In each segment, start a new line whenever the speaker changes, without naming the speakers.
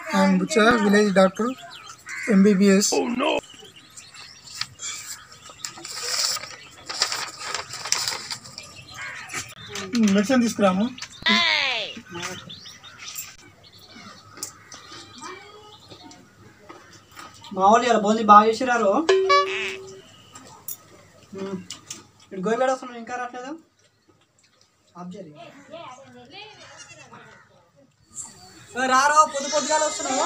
I'm బుచ్చ village doctor MBBS medicine తీసుకురాము
మా వాళ్ళు ఇలా బోంది బాగా చేసిరారు ఇటు గోయిబేడ వస్తున్నాడు ఇంకా రావట్లేదు ఆబ్జరీ రారో పొద్దు పొద్దుగాలు వస్తున్నావు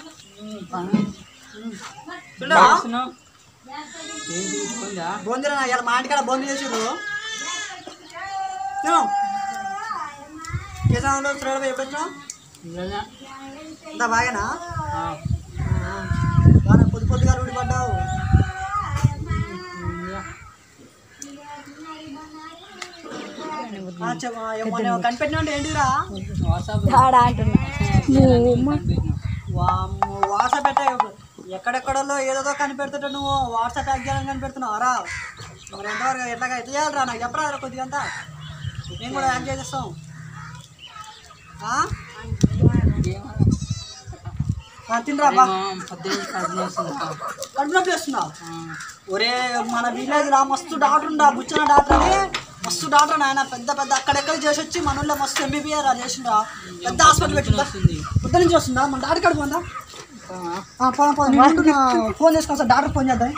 బోందిరా ఇలా మా ఇంటికాడ బోంది చేసిర్రు కేసాలో శ్రేణ ఎప్పుడు వచ్చినావు ఇంత బాగానా బాగా పొద్దు పొద్దుగా రూడి పడ్డావు ఆ, చెప్- ఆ, ఏమన్నా కనిపెట్టినా అంటే ఏంటిరా వామ్మో, వాట్సాప్ పెట్టా ఎక్కడెక్కడలో ఏదో కనిపెడుతుంటే నువ్వు వాట్సాప్ యాక్ చేయాలని కనిపెడుతున్నావు రా మరి ఎంతవరకు ఎట్లా ఎట్లా చేయాలిరా నాకు చెప్పరా రా కొద్దిగా అంతా మేము కూడా యాక్ చేసేస్తాం ఆ? ఆ, తినరా బా కడుపు నొప్పి వస్తున్నావు ఒరే మన విలేజ్ రా మస్తు డాక్టర్ ఉండా బుచ్చన డాక్టర్ అని మస్తు డాక్టర్ ఆయన పెద్ద పెద్ద అక్కడెక్కడ చేసి వచ్చి మన ఊళ్ళో మస్తు ఎంబీబీఆర్ రా చేసిండా పెద్ద హాస్పిటల్ పెట్టిందా పొద్దు నుంచి వస్తుందా మన డాక్టర్ కాడికి పోందా ఆ, పోదాం పోదాం నేను ఉంటున్నా. ఫోన్ చేసుకొని సార్ డాక్టర్ ఫోన్ చేద్దాం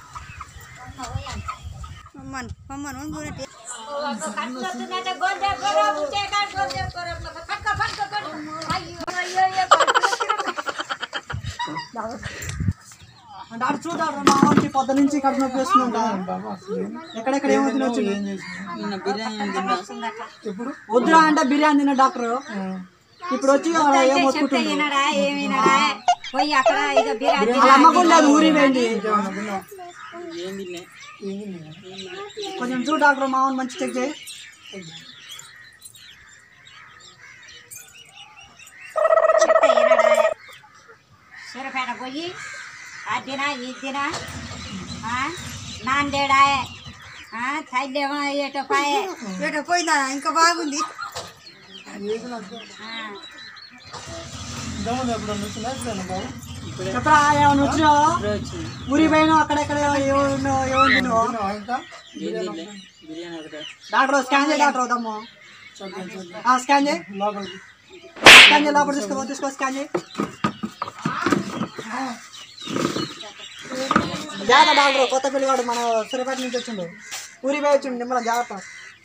ఆ, డాక్టర్ చూ డాక్టర్ మా వాడికి పొద్దు నుంచి కడుపు నొప్పి వస్తుందంట ఎక్కడెక్కడ ఏమవుతుంది వచ్చి
ఏం చేసిన ఎప్పుడు
వద్దురా అంటే బిర్యానీ తిన్న డాక్టర్ ఇప్పుడు వచ్చి ఆడ ఏం మొత్తుకుంటుంది
వినడా ఏమి వినడా పోయి అక్కడ ఇక బిర్యానీ
వాళ్ళ అమ్మ కూడా లేదు ఊరి పోయింది
ఏం తిన్నా
కొంచెం చూ డాక్టర్ మామూలు మంచి చెక్ చేయి
చెప్తే వినడా సూరపేట పోయి అది తినా ఇది తినా నాందేడా తల్లేమో ఏటో పాయే ఏటో పోయిందా ఇంకా బాగుంది ఆ.
ఇంతకుముందు ఎప్పుడు వచ్చినా ఎప్పుడైనా బాబు
చెప్పరా ఏమైనా వచ్చినావా ఊరి పోయినా అక్కడెక్కడ ఏమో ఏముంది నువ్వు
ఇంకా
డాక్టర్ స్కాన్ చేయి డాక్టర్ అవుతాము
చూద్దాం చూద్దాం
ఆ, స్కాన్ చేయి
లోపలికి
స్కాన్ చేయి లోపల తీసుకో తీసుకో స్కాన్ చేయి జాగ్రత్త డాక్టర్ కొత్త పిల్లగాడు మన సూర్యపేట నుంచి వచ్చిండు ఊరి పోయి వచ్చిండు నిమ్మల జాగ్రత్త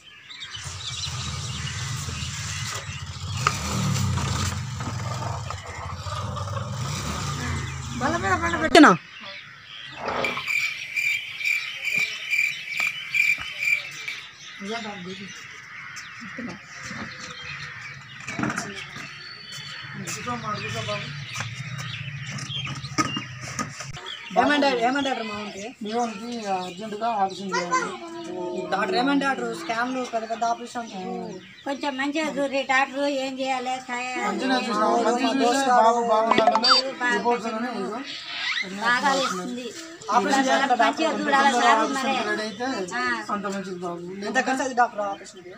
పెట్టినా ఏమంటారు ఏమంటారు మా ఊరికి
దేవునికి అర్జెంటుగా ఆపరేషన్ చేయాలి
డాక్టర్ ఏమంటారు స్కామ్లు పెద్ద పెద్ద ఆపరేషన్
కొంచెం మంచిగా చూసి డాక్టర్ ఏం చేయాలి
మంచిగా చూసినావు మంచిగా చూసి బాబు బాగుండాలని రిపోర్ట్స్ అని ఇదిగో.
బాగా ఇస్తుంది
ఆపరేషన్ చేయాలంట
మంచిగా చూడాలి సార్ మరి
రెడీ అయితే అంత మంచిది బాబు
ఎంత ఖర్చు అవుతుంది డాక్టర్ ఆపరేషన్కి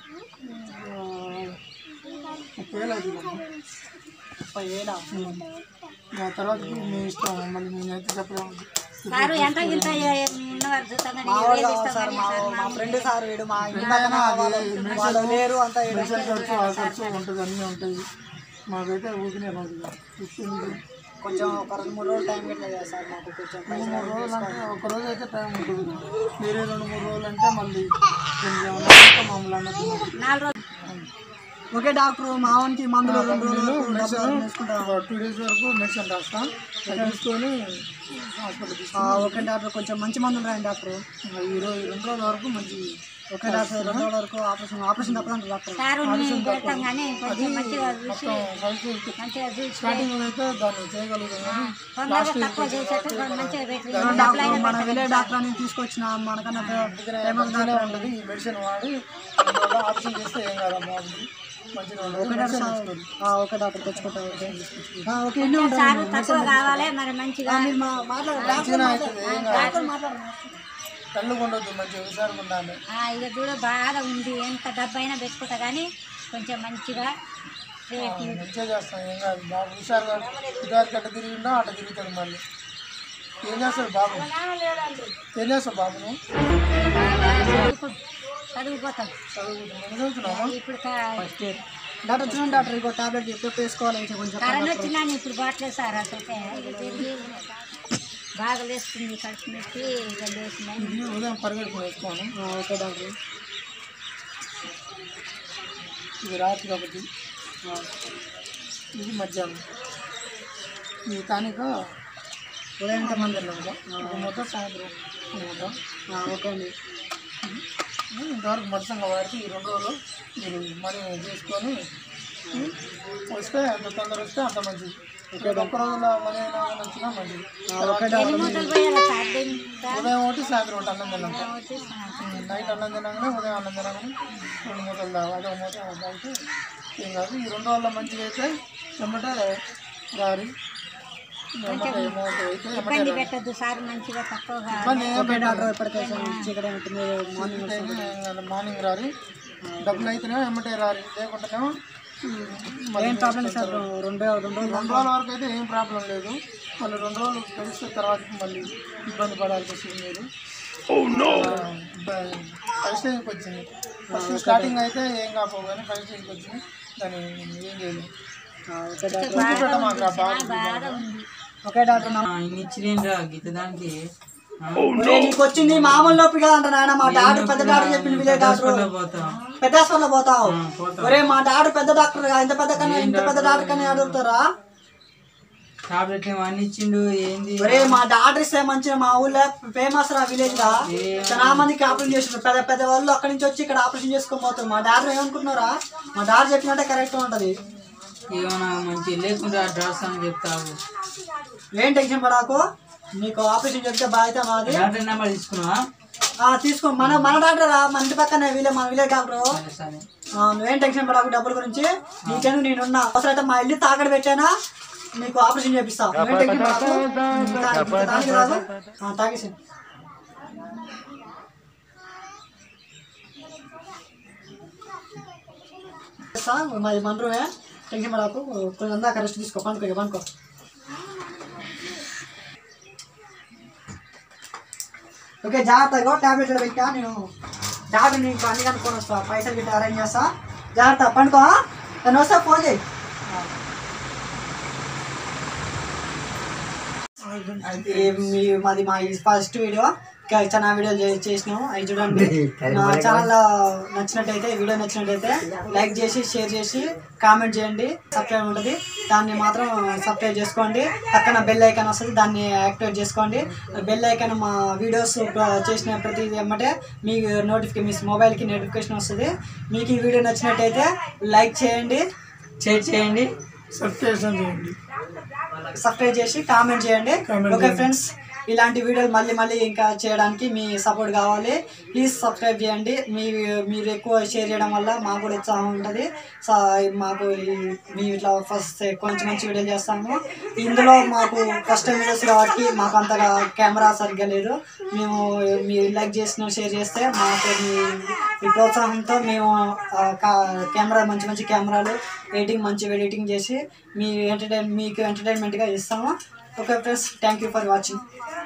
ముప్పై వేలు అవుతుంది బాబు.
ముప్పై వేల
ఆ తర్వాత మీ ఇష్టం మళ్ళీ నేనైతే చెప్పలేము
సారు ఎంత ఇంత ఉన్నవారు చూస్తామని
మా వాడు కావాలి సార్ మా మా ఫ్రెండ్ సార్ వీడు మా ఇంటి పక్కన వాళ్ళు వాళ్ళు లేరు అంతా వీడు
మెడిసిన్ ఖర్చు ఆ ఖర్చు ఉంటుంది అన్నీ ఉంటాయి మాకైతే ఊరికనే మాకు ఫిఫ్టీన్
కొంచెం ఒక రెండు మూడు రోజులు టైం పెట్టలేదు కదా సార్ మాకు కొంచెం పైసలు
మూడు రోజులు అంటే ఒక రోజు అయితే టైం ఉంటుంది వేరే రెండు మూడు రోజులు అంటే మళ్ళీ కొంచెం ఏమన్నా మామూలు అన్నట్టు
నాలుగు రోజులు
ఓకే డాక్టర్ మావానికి మందులు రెండు రోజులు వరకు డబ్బులు తీసుకుంటాం
ఒక టూ డేస్ వరకు మెడిసిన్ రాస్తాం అది తీసుకొని హాస్పిటల్ తీసుకొని
ఆ, ఓకే డాక్టర్ కొంచెం మంచి మందులు రాయండి డాక్టర్
ఈ రోజు రెండు రోజుల వరకు మంచి
ఓకే డాక్టర్ రెండు రోజుల వరకు ఆపరేషన్ ఆపరేషన్ తప్పదండి డాక్టర్
సారు మేము పెడతాం కానీ కొంచెం మంచిగా చూసి
ఫస్ట్
మంచిగా చూసి
స్టార్టింగ్ అయితే దాన్ని చేయగలుగుతాం కానీ
తొందరగా తక్కువ చేసేట్టు మంచిగా పెట్టి
డాక్టర్ మన విలే డాక్టర్ అని తీసుకొచ్చిన మనకన్నా ఫేమస్ డాక్టర్
ఉంటుంది ఈ మెడిసిన్ వాడి అందువల్ల ఆపరేషన్ చేస్తే ఏం కాదు బాగుంది మంచిగా ఉంటుంది
ఓకే డాక్టర్ ఆ, ఓకే డాక్టర్ తెచ్చుకుంటా ఓకే ఆ, ఓకే ఎన్ని ఉంటాయి
సారు తక్కువ కావాలి మరి మంచిగా
మీరు మా మాట్లాడండి డాక్టర్ మాట్లాడండి. డాక్టర్ మాట్లాడండి
కళ్ళు ఉండొద్దు మంచిగా హుషారుగా ఉండాలి
ఆ, ఇక చూడ బాగా ఉంది ఎంత డబ్బు అయినా పెట్టుకుంటా కానీ కొంచెం మంచిగా
మంచిగా చేస్తాం ఏం కాదు బాబు హుషారుగా ఇటువరకు అట్ట తిరిగిండా అట్ట తిరుగుతాడు మళ్ళీ ఏం చేస్తాడు బాబు ఏం చేస్తావు బాబు నువ్వు
చదువుకోతాం
చదువుకుంటున్నావు ఎన్ని చదువుతున్నావా
ఇప్పుడు క-
ఫస్ట్ ఇయర్ డాక్టర్ చూడండి డాక్టర్ ఇంకో టాబ్లెట్ ఎప్పుడు వేసుకోవాలి ఇంకా కొంచెం
కరోనా వచ్చినాను ఇప్పుడు బాట్లేదు సార్ అసలు బాగా లేస్తుంది కడుపు నొప్పి ఇక లేస్తున్నాయి
ఇది ఉదయం పరిగెడుకుని వేసుకోను
ఆ, ఓకే డాక్టర్
ఇది రాత్రి ఒకటి
ఆ,
ఇది మధ్యాహ్నం ఇది తానిక
ఉదయం ఎంత మంది వెళ్ళాము
ఇది మొత్తం సాయంత్రం ఇది మొత్తం
ఓకే అండి
ఇంతవరకు మత్సంగా వాడితే ఈ రెండు రోజులు మీరు మనీ చేసుకొని వస్తే ఎంత తొందర వస్తే అంత మంచిది ఇక్కడ ఒక్క రోజులో మనీ అయినా కానీ వచ్చినా మంచిది
ఓకే డాక్టర్
మూటలు పోయాలి సార్ దీనికి
ఉదయం ఒకటి సాయంత్రం ఒకటి అన్నం తిన్నాక
వచ్చి సాయంత్రం.
నైట్ అన్నం తినగానే ఉదయం అన్నం తినగానే రెండు మూటలు తాగు అదే మూట తాగితే ఏం కాదు ఈ రెండు రోజుల్లో మంచిగా అయితే ఎమ్మటే రారి ఎమ్మటే ఏమవుతుంది అయితే ఎమ్మటే
ఇబ్బంది
రారి
పెట్టద్దు సార్ మంచిగా తక్కువగా
ఇబ్బంది ఏం
ఓకే డాక్టర్ ఎప్పటికైతే చీకటి ఉంటుంది మార్నింగ్
పెట్టదు మార్నింగ్ రారి డబ్బులు అయితేనే ఎమ్మటే రారి లేకుంటేనేమో
ఏం ప్రాబ్లం సార్ రెండు రెండు రోజులు
రెండు రోజుల వరకు అయితే ఏం ప్రాబ్లం లేదు మళ్ళీ రెండు రోజులు గడిస్తే తర్వాత మళ్ళీ ఇబ్బంది పడాల్సి వస్తుంది మీరు ఫస్ట్ స్టేజ్కి వచ్చింది ఫస్ట్ స్టార్టింగ్ అయితే ఏం కాకపోవు కానీ ఫస్ట్ స్టేజ్కి వచ్చింది దాన్ని ఏం చేయలేదు
ఓకే డాక్టర్
పెట్టమాక బాగా
బాగా ఉంది
ఓకే డాక్టర్ నా-
ఇచ్చిరేంద్రా గీత దానికి
ఒరే, నీకు వచ్చింది మామూలు నొప్పి కాదంట నాయన మా డాక్టర్ పెద్ద డాక్టర్ చెప్పింది విలేజ్ డాక్టర్
పోతాం
పెద్ద హాస్పిటల్ పోతావు
పోతాం.
ఒరే మా డాక్టర్ పెద్ద డాక్టర్ గా, ఇంత పెద్ద కన్నా ఇంత పెద్ద డాక్టర్ కన్నా అడుగుతారా
టాబ్లెట్ ఏమో అన్ని ఇచ్చిండు ఏంది
ఒరే మా డాక్టర్ ఇస్తే మంచిగా మా ఊళ్ళో ఫేమస్ రా విలేజ్ లా చాలా మందికి ఆపరేషన్ చేస్తున్నారు పెద్ద పెద్ద వాళ్ళు అక్కడి నుంచి వచ్చి ఇక్కడ ఆపరేషన్ చేసుకొని పోతారు మా డాక్టర్ ఏమనుకుంటున్నారా మా డాక్టర్ చెప్పినట్టే కరెక్ట్ ఉంటది
ఏమన్నా మంచి లేకుండా డ్రాస్ అని చెప్తావు
ఏం టెన్షన్ పడాకు నీకు ఆపరేషన్ చెప్తే బాధ్యత మాది
డాక్టర్ నెంబర్ తీసుకున్నావా
ఆ, తీసుకో మన మన డాక్టర్ రా మన ఇంటి పక్కనే వీలే మన విలేజ్ డాక్టర్
సరే సరే
ఆ, నువ్వేం టెన్షన్ పడకు డబ్బుల గురించి నీకెందుకు నేనున్నా అవసరమైతే మా ఇల్లు తాకడ పెట్టానా నీకు ఆపరేషన్ చేపిస్తా నువ్వేం టెన్షన్ పడకు తా- తాగి రాదు ఆ, తాగేసి చేస్తా, మాది మన రూమే టెన్షన్ పడకు కొంచెం అందాక రెస్ట్ తీసుకో పండుకో ఇక పండుకో ఓకే జాగ్రత్తగా టాబ్లెట్లు పెట్టా నేను టాబ్లెట్ నీకు అన్ని కనుక్కొని వస్తా పైసలు గిట్ట అరేంజ్ చేస్తా జాగ్రత్త పండుకో నేను వస్తా ఫోన్ చేయి అయితే మీ మాది మా ఫస్ట్ వీడియో ఇంకా చాలా వీడియోలు చే- చేసినాము అవి చూడండి నా ఛానల్ నచ్చినట్టయితే వీడియో నచ్చినట్టయితే లైక్ చేసి షేర్ చేసి కామెంట్ చేయండి సబ్స్క్రైబ్ ఉంటుంది దాన్ని మాత్రం సబ్స్క్రైబ్ చేసుకోండి పక్కన బెల్ ఐకాన్ వస్తుంది దాన్ని యాక్టివేట్ చేసుకోండి బెల్ ఐకాన్ మా వీడియోస్ చేసిన ప్రతి ఎమ్మటే మీ నోటిఫికేషన్ మీ మొబైల్కి నోటిఫికేషన్ వస్తుంది మీకు ఈ వీడియో నచ్చినట్టయితే లైక్ చేయండి
షేర్ చేయండి
సబ్స్క్రిప్షన్ చేయండి
సబ్స్క్రైబ్ చేసి కామెంట్ చేయండి ఓకే ఫ్రెండ్స్ ఇలాంటి వీడియోలు మళ్ళీ మళ్ళీ ఇంకా చేయడానికి మీ సపోర్ట్ కావాలి ప్లీజ్ సబ్స్క్రైబ్ చేయండి మీ మీరు ఎక్కువ షేర్ చేయడం వల్ల మాకు కూడా ఉత్సాహం ఉంటుంది సో మాకు ఈ- మేము ఇట్లా ఫస్ట్ కొంచెం మంచి వీడియోలు చేస్తాము ఇందులో మాకు ఫస్ట్ వీడియోస్ కాబట్టి మాకు అంతగా కెమెరా సరిగ్గా లేదు మేము మీరు లైక్ చేసిన షేర్ చేస్తే మాకు మీ మీ ప్రోత్సాహంతో మేము ఆ, కా- కెమెరా మంచి మంచి కెమెరాలు ఎడిటింగ్ మంచి ఎడిటింగ్ చేసి మీ ఎంటర్టైన్ మీకు ఎంటర్టైన్మెంట్గా ఇస్తాము okay friends thank you for watching